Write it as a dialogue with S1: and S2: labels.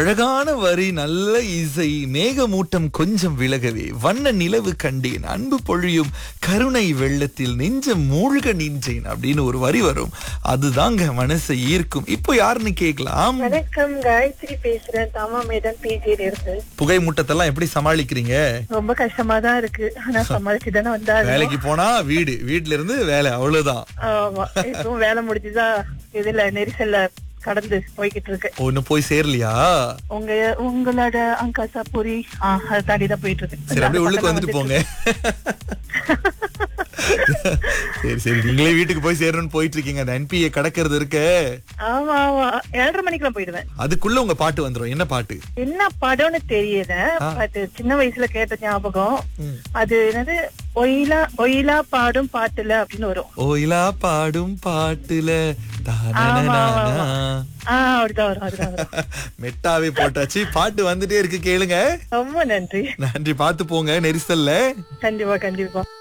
S1: அழகான வரி நல்ல இசை மேகமூட்டம் கொஞ்சம் விலகவே வண்ண நிலவு கண்டேன் அன்பு பொழியும் கருணை வெள்ளத்தில் நெஞ்சம் மூழ்க நின்றேன் அப்படின்னு ஒரு வரி வரும் அதுதாங்க மனசை ஈர்க்கும் இப்போ யாருன்னு கேட்கலாம்
S2: வணக்கம் காயத்ரி பேசுறேன் தாமாமேதான் பிஜியில இருந்து
S1: புகை மூட்டத்தெல்லாம் எப்படி சமாளிக்கிறீங்க
S2: ரொம்ப கஷ்டமா தான் இருக்கு ஆனா சமாளிச்சு தானே வந்தாங்க
S1: வேலைக்கு போனா வீடு வீட்ல இருந்து வேலை அவ்வளவுதான்
S2: ஆமா இப்பவும் வேலை முடிஞ்சுதான் இதுல நெரிசல்ல கடந்து போய்கிட்டு இருக்கு
S1: ஒண்ணு போய் சேரலையா
S2: உங்க உங்களோட அங்காசா பூரி ஆஹ் அதை தாண்டி தான் போயிட்டு இருக்கு
S1: சரி அப்படியே உள்ளுக்கு வந்துட்டு போங்க சரி சரி நீங்களே வீட்டுக்கு போய் சேரணும்னு போயிட்டு இருக்கீங்க அந்த என்பிஏ கடக்கிறது இருக்க
S2: ஆமா ஆமா ஏழரை மணிக்கெல்லாம் போயிடுவேன்
S1: அதுக்குள்ள உங்க பாட்டு வந்துரும் என்ன பாட்டு
S2: என்ன படம்னு தெரியல பட் சின்ன வயசுல கேட்ட ஞாபகம் அது என்னது ஒயிலா ஒயிலா பாடும் பாட்டுல அப்படின்னு வரும்
S1: ஓயிலா பாடும் பாட்டுல
S2: ஆமா, ஆமா,
S1: தானனனானா.
S2: ஆஹ் அப்படிதான் வரும் அதுதான் வரும்
S1: மெட்டாவே போட்டாச்சு பாட்டு வந்துட்டே இருக்கு கேளுங்க
S2: ரொம்ப நன்றி
S1: நன்றி பாத்து போங்க நெரிசல்ல
S2: கண்டிப்பா கண்டிப்பா